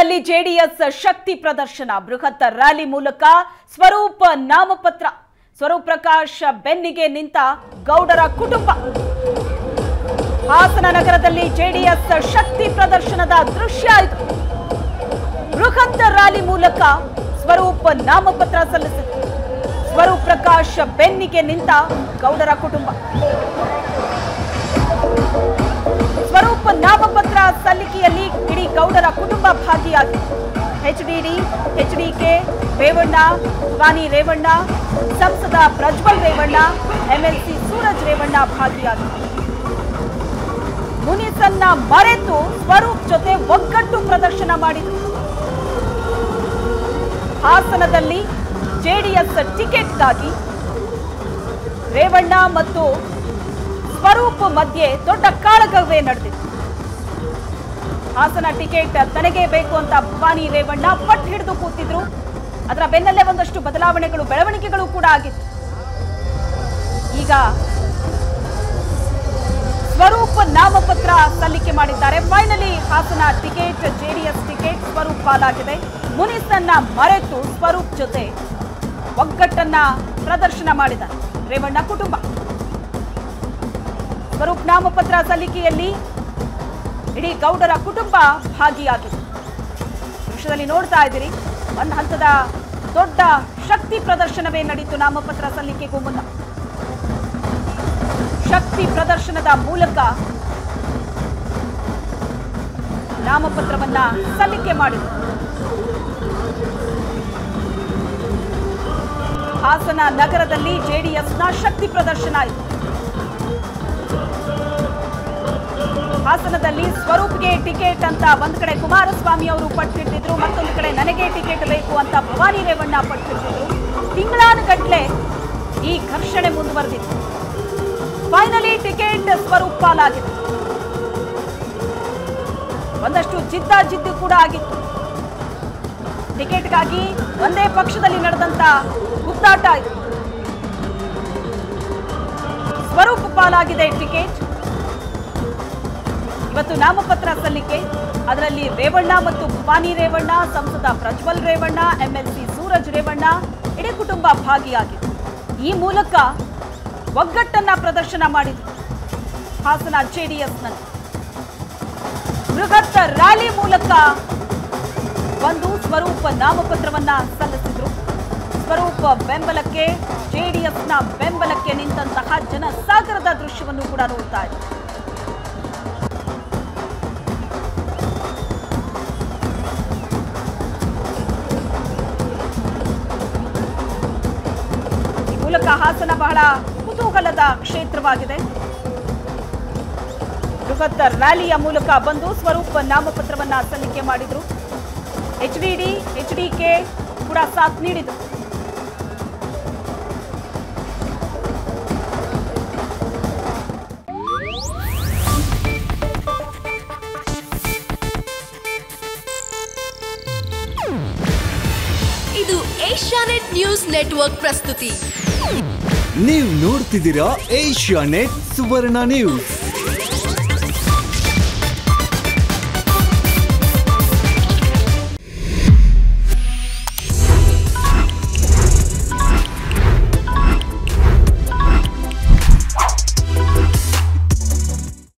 ಹಾಸನದಲ್ಲಿ ಜೆಡಿಎಸ್ ಶಕ್ತಿ ಪ್ರದರ್ಶನ ಬೃಹತ್ ರ್ಯಾಲಿ ಮೂಲಕ ಸ್ವರೂಪ ನಾಮಪತ್ರ ಸ್ವರೂಪ್ ಪ್ರಕಾಶ್ ಬೆನ್ನಿಗೆ ನಿಂತ ಗೌಡರ ಕುಟುಂಬ ಹಾಸನ ನಗರದಲ್ಲಿ ಜೆಡಿಎಸ್ ಶಕ್ತಿ ಪ್ರದರ್ಶನದ ದೃಶ್ಯ ಇದು ಬೃಹತ್ ರ್ಯಾಲಿ ಮೂಲಕ ಸ್ವರೂಪ್ ನಾಮಪತ್ರ ಸಲ್ಲಿಸಿತು ಸ್ವರೂಪ್ ಪ್ರಕಾಶ್ ಬೆನ್ನಿಗೆ ನಿಂತ ಗೌಡರ ಕುಟುಂಬ ಸ್ವರೂಪ್ ನಾಮಪತ್ರ ಸಲ್ಲಿಕೆಯಲ್ಲಿ ಇಡೀ ಗೌಡರ ಕುಟುಂಬ ಭಾಗಿಯಾಗಿತ್ತು ಎಚ್ಡಿಡಿ ಎಚ್ಡಿಕೆ ರೇವಣ್ಣ ವಾನಿ ರೇವಣ್ಣ ಸಂಸದ ಪ್ರಜ್ವಲ್ ರೇವಣ್ಣ ಎಂಎಲ್ಸಿ ಸೂರಜ್ ರೇವಣ್ಣ ಭಾಗಿಯಾಗಿತ್ತು ಮುನಿಸನ್ನ ಮರೆತು ಸ್ವರೂಪ್ ಜೊತೆ ಒಗ್ಗಟ್ಟು ಪ್ರದರ್ಶನ ಮಾಡಿದರು ಹಾಸನದಲ್ಲಿ ಜೆಡಿಎಸ್ ಟಿಕೆಟ್ಗಾಗಿ ರೇವಣ್ಣ ಮತ್ತು ಸ್ವರೂಪ್ ಮಧ್ಯೆ ದೊಡ್ಡ ಕಾಳಗವೇ ನಡೆದಿತ್ತು ಹಾಸನ ಟಿಕೆಟ್ ತನಗೆ ಬೇಕು ಅಂತ ಭವಾನಿ ರೇವಣ್ಣ ಪಟ್ಟು ಹಿಡಿದು ಕೂತಿದ್ರು ಅದರ ಬೆನ್ನಲ್ಲೇ ಒಂದಷ್ಟು ಬದಲಾವಣೆಗಳು ಬೆಳವಣಿಗೆಗಳು ಕೂಡ ಆಗಿತ್ತು ಈಗ ಸ್ವರೂಪ್ ನಾಮಪತ್ರ ಸಲ್ಲಿಕೆ ಮಾಡಿದ್ದಾರೆ finally Hassan ticket JDS ticket Swaroop ಪಾಲಾಗಿದೆ ಮುನಿಸನ್ನ ಮರೆತು ಸ್ವರೂಪ್ ಜೊತೆ ಒಗ್ಗಟ್ಟನ್ನ ಪ್ರದರ್ಶನ ಮಾಡಿದ್ದಾರೆ ರೇವಣ್ಣ ಕುಟುಂಬ ಸ್ವರೂಪ್ ನಾಮಪತ್ರ ಸಲ್ಲಿಕೆಯಲ್ಲಿ ಇಡೀ ಗೌಡರ ಕುಟುಂಬ ಭಾಗಿಯಾಗಿದೆ ದೃಶ್ಯದಲ್ಲಿ ನೋಡ್ತಾ ಇದ್ದೀರಿ ಒಂದು ಹಂತದ ದೊಡ್ಡ ಶಕ್ತಿ ಪ್ರದರ್ಶನವೇ ನಡೀತು ನಾಮಪತ್ರ ಸಲ್ಲಿಕೆಗೂ ಮುನ್ನ ಶಕ್ತಿ ಪ್ರದರ್ಶನದ ಮೂಲಕ ನಾಮಪತ್ರವನ್ನ ಸಲ್ಲಿಕೆ ಮಾಡಿದರು ಹಾಸನ ನಗರದಲ್ಲಿ ಜೆಡಿಎಸ್ನ ಶಕ್ತಿ ಪ್ರದರ್ಶನ ಆಯಿತು ಹಾಸನದಲ್ಲಿ ಸ್ವರೂಪ್ಗೆ ಟಿಕೆಟ್ ಅಂತ ಒಂದ್ ಕಡೆ ಕುಮಾರಸ್ವಾಮಿ ಅವರು ಪಟ್ಟಿಟ್ಟಿದ್ರು ಮತ್ತೊಂದು ಕಡೆ ನನಗೆ ಟಿಕೆಟ್ ಬೇಕು ಅಂತ ಭವಾನಿ ರೇವಣ್ಣ ಪಟ್ಟಿಟ್ಟಿದ್ರು ತಿಂಗಳಾನುಗಟ್ಲೆ ಈ ಘರ್ಷಣೆ ಮುಂದುವರೆದಿತ್ತು ಫೈನಲಿ ಟಿಕೆಟ್ ಸ್ವರೂಪ್ ಪಾಲಾಗಿದೆ ಒಂದಷ್ಟು ಜಿದ್ದಾಜಿದ್ದು ಕೂಡ ಆಗಿತ್ತು ಟಿಕೆಟ್ಗಾಗಿ ಒಂದೇ ಪಕ್ಷದಲ್ಲಿ ನಡೆದಂತ ಗುದ್ದಾಟ ಇದು ಸ್ವರೂಪ್ ಪಾಲಾಗಿದೆ ಟಿಕೆಟ್ ಇವತ್ತು ನಾಮಪತ್ರ ಸಲ್ಲಿಕೆ ಅದರಲ್ಲಿ ರೇವಣ್ಣ ಮತ್ತು ಭವಾನಿ ರೇವಣ್ಣ ಸಂಸದ ಪ್ರಜ್ವಲ್ ರೇವಣ್ಣ ಎಂಎಲ್ಸಿ ಸೂರಜ್ ರೇವಣ್ಣ ಇಡೀ ಕುಟುಂಬ ಭಾಗಿಯಾಗಿದೆ ಈ ಮೂಲಕ ಒಗ್ಗಟ್ಟನ್ನ ಪ್ರದರ್ಶನ ಮಾಡಿದ್ರು ಹಾಸನ ಜೆಡಿಎಸ್ನಲ್ಲಿ ಬೃಹತ್ ರ್ಯಾಲಿ ಮೂಲಕ ಒಂದು ಸ್ವರೂಪ ನಾಮಪತ್ರವನ್ನ ಸಲ್ಲಿಸಿದ್ರು ಸ್ವರೂಪ ಬೆಂಬಲಕ್ಕೆ ಜೆಡಿಎಸ್ನ ಬೆಂಬಲಕ್ಕೆ ನಿಂತಹ ಜನಸಾಗರದ ದೃಶ್ಯವನ್ನು ಕೂಡ ನೋಡ್ತಾ ಇದ್ದಾರೆ ಈ ಮೂಲಕ ಹಾಸನ ಬಹಳ ಕುತೂಹಲದ ಕ್ಷೇತ್ರವಾಗಿದೆ ಬೃಹತ್ ರ್ಯಾಲಿಯ ಮೂಲಕ ಬಂದು ಸ್ವರೂಪ್ ನಾಮಪತ್ರವನ್ನ ಸಲ್ಲಿಕೆ ಮಾಡಿದ್ರು ಎಚ್ಡಿಡಿ ಎಚ್ಡಿಕೆ ಕೂಡ ಸಾಥ್ ನೀಡಿದ್ರು ಇದು ಏಷ್ಯಾನೆಟ್ ನ್ಯೂಸ್ ನೆಟ್ವರ್ಕ್ ಪ್ರಸ್ತುತಿ ನೀವು ನೋಡ್ತಿದ್ದೀರಾ ಏಷ್ಯಾ ನೆಟ್ ಸುವರ್ಣ ನ್ಯೂಸ್